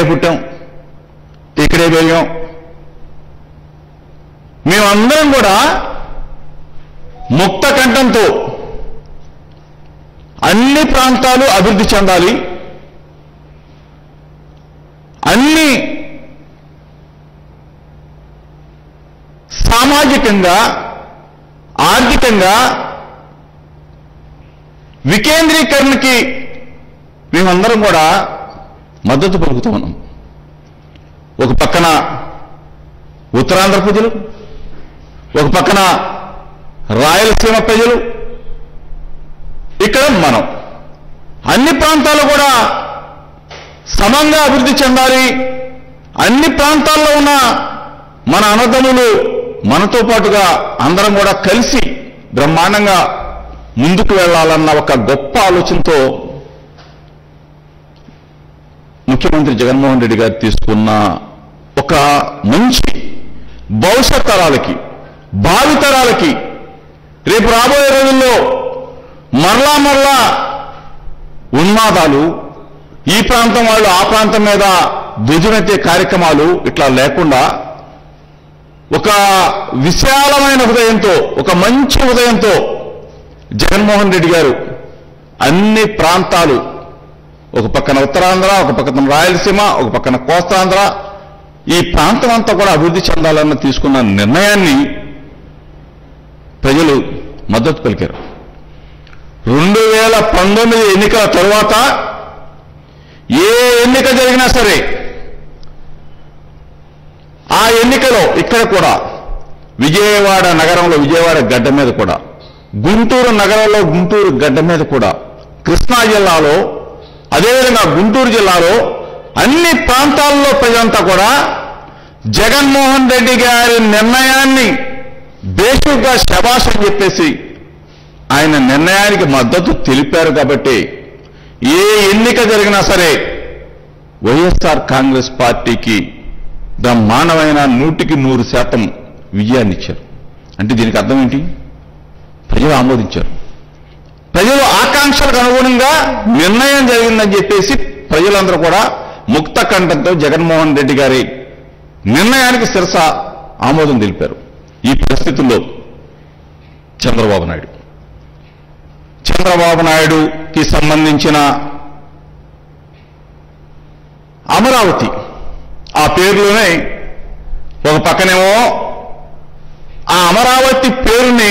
పుట్టాం ఇక్కడే పెరిగాం మేమందరం కూడా ముక్త కంఠంతో అన్ని ప్రాంతాలు అభివృద్ధి చెందాలి అన్ని సామాజికంగా ఆర్థికంగా వికేంద్రీకరణకి మేమందరం కూడా మద్దతు పలుకుతూ ఉన్నాం ఒక పక్కన ఉత్తరాంధ్ర ప్రజలు ఒక పక్కన రాయలసీమ ప్రజలు ఇక్కడ మనం అన్ని ప్రాంతాలు కూడా సమంగా అభివృద్ధి చెందాలి అన్ని ప్రాంతాల్లో ఉన్న మన అన్నదమ్ములు మనతో పాటుగా అందరం కూడా కలిసి బ్రహ్మాండంగా ముందుకు వెళ్ళాలన్న ఒక గొప్ప ఆలోచనతో ముఖ్యమంత్రి జగన్మోహన్ రెడ్డి గారు తీసుకున్న ఒక మంచి భవిష్యత్ తరాలకి భావి తరాలకి రేపు రాబోయే రోజుల్లో మరలా మరలా ఉన్మాదాలు ఈ ప్రాంతం వాళ్ళు ఆ ప్రాంతం మీద ధ్వజమెత్తే కార్యక్రమాలు ఇట్లా లేకుండా ఒక విశాలమైన హృదయంతో ఒక మంచి హృదయంతో జగన్మోహన్ రెడ్డి గారు అన్ని ప్రాంతాలు ఒక పక్కన ఉత్తరాంధ్ర ఒక పక్కన రాయలసీమ ఒక పక్కన కోస్తాంధ్ర ఈ ప్రాంతం అంతా కూడా అభివృద్ధి చెందాలన్న తీసుకున్న నిర్ణయాన్ని ప్రజలు మద్దతు పలికారు రెండు వేల పంతొమ్మిది ఎన్నికల తరువాత ఏ ఎన్నిక జరిగినా సరే ఆ ఎన్నికలో ఇక్కడ కూడా విజయవాడ నగరంలో విజయవాడ గడ్డ మీద కూడా గుంటూరు నగరంలో గుంటూరు గడ్డ మీద కూడా కృష్ణా జిల్లాలో అదేవిధంగా గుంటూరు జిల్లాలో అన్ని ప్రాంతాల్లో ప్రజలంతా కూడా జగన్మోహన్ రెడ్డి గారి నిర్ణయాన్ని బేసిక్గా శబాష్ అని చెప్పేసి ఆయన నిర్ణయానికి మద్దతు తెలిపారు కాబట్టి ఏ ఎన్నిక జరిగినా సరే వైఎస్ఆర్ కాంగ్రెస్ పార్టీకి బ్రహ్మాండమైన నూటికి నూరు శాతం విజయాన్ని ఇచ్చారు అంటే దీనికి అర్థం ఏంటి ప్రజలు ఆమోదించారు ప్రజలు ఆకాంక్షలకు అనుగుణంగా నిర్ణయం జరిగిందని చెప్పేసి ప్రజలందరూ కూడా ముక్త కంఠంతో జగన్మోహన్ రెడ్డి గారి నిర్ణయానికి శిరస ఆమోదం తెలిపారు ఈ పరిస్థితుల్లో చంద్రబాబు నాయుడు చంద్రబాబు నాయుడుకి సంబంధించిన అమరావతి ఆ పేరులోనే ఒక పక్కనేమో ఆ అమరావతి పేరుని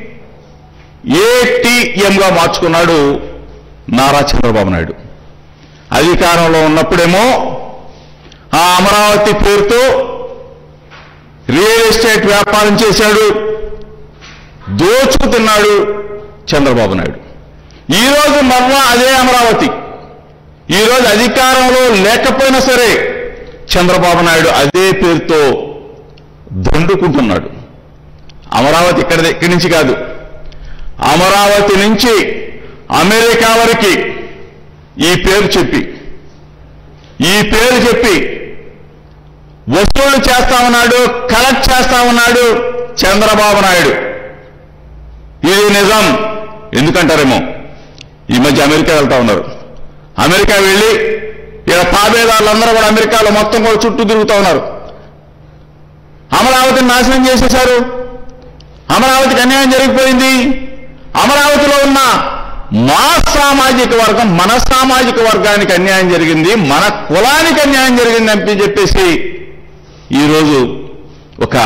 ఏటీఎంగా మార్చుకున్నాడు నారా చంద్రబాబు నాయుడు అధికారంలో ఉన్నప్పుడేమో ఆ అమరావతి పేరుతో రియల్ ఎస్టేట్ వ్యాపారం చేశాడు దోచుకు తిన్నాడు చంద్రబాబు నాయుడు ఈరోజు మరలా అదే అమరావతి ఈరోజు అధికారంలో లేకపోయినా సరే చంద్రబాబు నాయుడు అదే పేరుతో దండుకుంటున్నాడు అమరావతి ఇక్కడ ఇక్కడి నుంచి కాదు అమరావతి నుంచి అమెరికా వరకు ఈ పేరు చెప్పి ఈ పేరు చెప్పి వసూలు చేస్తా ఉన్నాడు కలెక్ట్ చేస్తా ఉన్నాడు చంద్రబాబు నాయుడు ఇది నిజం ఎందుకంటారేమో ఈ మధ్య అమెరికా వెళ్తా ఉన్నారు అమెరికా వెళ్ళి ఇక్కడ తాబేదారులందరూ కూడా అమెరికాలో మొత్తం కూడా చుట్టూ తిరుగుతూ ఉన్నారు అమరావతిని నాశనం చేసేశారు అమరావతికి అన్యాయం జరిగిపోయింది అమరావతిలో ఉన్న మా సామాజిక వర్గం మన సామాజిక వర్గానికి అన్యాయం జరిగింది మన కులానికి అన్యాయం జరిగింది అని చెప్పేసి ఈరోజు ఒక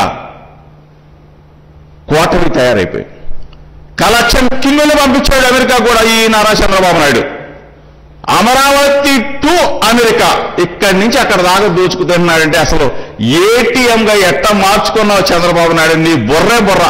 కోటమి తయారైపోయి కలెక్షన్ కిందలు పంపించాడు అమెరికా కూడా ఈ నారా చంద్రబాబు నాయుడు అమరావతి టు అమెరికా ఇక్కడి నుంచి అక్కడ దాకా దోచుకుతున్నాడంటే అసలు ఏటీఎం గా ఎట్ట మార్చుకున్నావు చంద్రబాబు నాయుడు నీ బుర్రే బుర్ర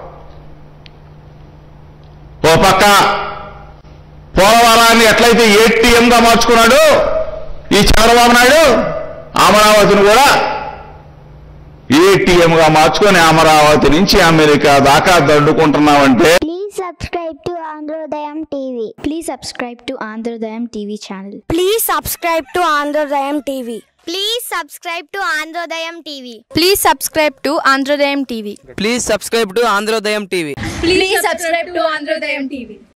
ఓ పక్క పోలవరాన్ని ఎట్లయితే ఏటీఎం గా మార్చుకున్నాడు ఈ చంద్రబాబు నాయుడు అమరావతిని కూడా ఏటీఎం గా మార్చుకొని అమరావతి నుంచి అమెరికా దాకా దండుకుంటున్నావంటే Please subscribe to Androdayam TV. Please subscribe to Androdayam TV channel. Please subscribe to Androdayam TV. Please subscribe to Androdayam TV. Please subscribe to Androdayam TV. Please subscribe to Androdayam TV. Please subscribe to Androdayam TV.